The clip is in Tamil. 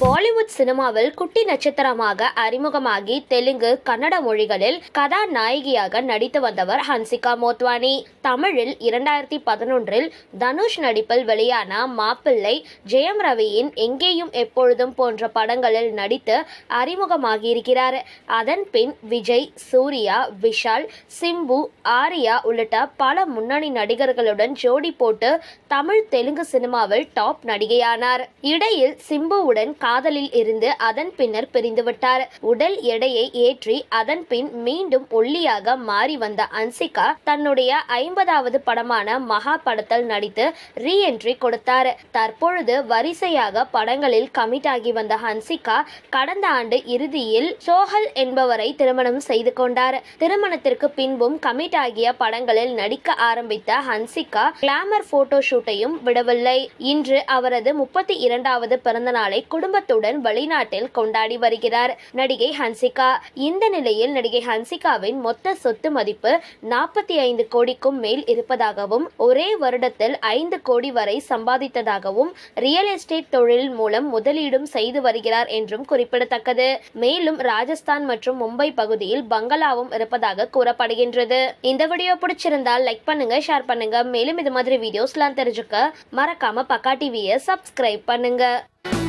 பாலிவுட் சினிமாவில் குட்டி நட்சத்திரமாக அறிமுகமாகி தெலுங்கு கன்னட மொழிகளில் கதாநாயகியாக நடித்து வந்தவர் ஹன்சிகா மோத்வானி தமிழில் இரண்டாயிரத்தி பதினொன்றில் தனுஷ் நடிப்பில் வெளியான மாப்பிள்ளை ஜெயம் ரவியின் எங்கேயும் எப்பொழுதும் போன்ற படங்களில் நடித்து அறிமுகமாகியிருக்கிறார் அதன் பின் விஜய் சூர்யா விஷால் சிம்பு ஆர்யா உள்ளிட்ட பல முன்னணி நடிகர்களுடன் ஜோடி போட்டு தமிழ் தெலுங்கு சினிமாவில் டாப் நடிகையானார் இடையில் சிம்புவுடன் காதலில் இருந்து அதன் பின்னர் பிரிந்துவிட்டார் உடல் எடையை ஏற்றி அதன் பின் மீண்டும் ஒல்லியாக மாறி வந்த அன்சிகா தன்னுடைய ஐம்பதாவது படமான மகா படத்தில் நடித்து ரீ என்ட்ரி கொடுத்தார் தற்பொழுது வரிசையாக படங்களில் கமிட் ஆகி வந்த ஹன்சிகா கடந்த ஆண்டு இறுதியில் சோஹல் என்பவரை திருமணம் செய்து கொண்டார் திருமணத்திற்கு பின்பும் கமிட் ஆகிய படங்களில் நடிக்க ஆரம்பித்த ஹன்சிகா கிளாமர் போட்டோ ஷூட்டையும் விடவில்லை இன்று அவரது முப்பத்தி இரண்டாவது பிறந்த நாளை குடும்பத்துடன் வெளிநாட்டில் கொண்டாடி வருகிறார் நடிகை ஹன்சிகா இந்த நிலையில் நடிகை ஹன்சிகாவின் மொத்த சொத்து மதிப்பு நாற்பத்தி ஐந்து கோடிக்கும் மேல் இருப்பதாகவும் ஒரே வருடத்தில் ஐந்து கோடி வரை சம்பாதித்ததாகவும் ரியல் எஸ்டேட் தொழில் மூலம் முதலீடும் செய்து வருகிறார் என்றும் குறிப்பிடத்தக்கது மேலும் ராஜஸ்தான் மற்றும் மும்பை பகுதியில் பங்களாவும் இருப்பதாக கூறப்படுகின்றது இந்த வீடியோ பிடிச்சிருந்தால் லைக் பண்ணுங்க ஷேர் பண்ணுங்க மேலும் இது மாதிரி வீடியோஸ்லாம் தெரிஞ்சுக்க மறக்காம பக்கா டிவியை சப்ஸ்கிரைப் பண்ணுங்க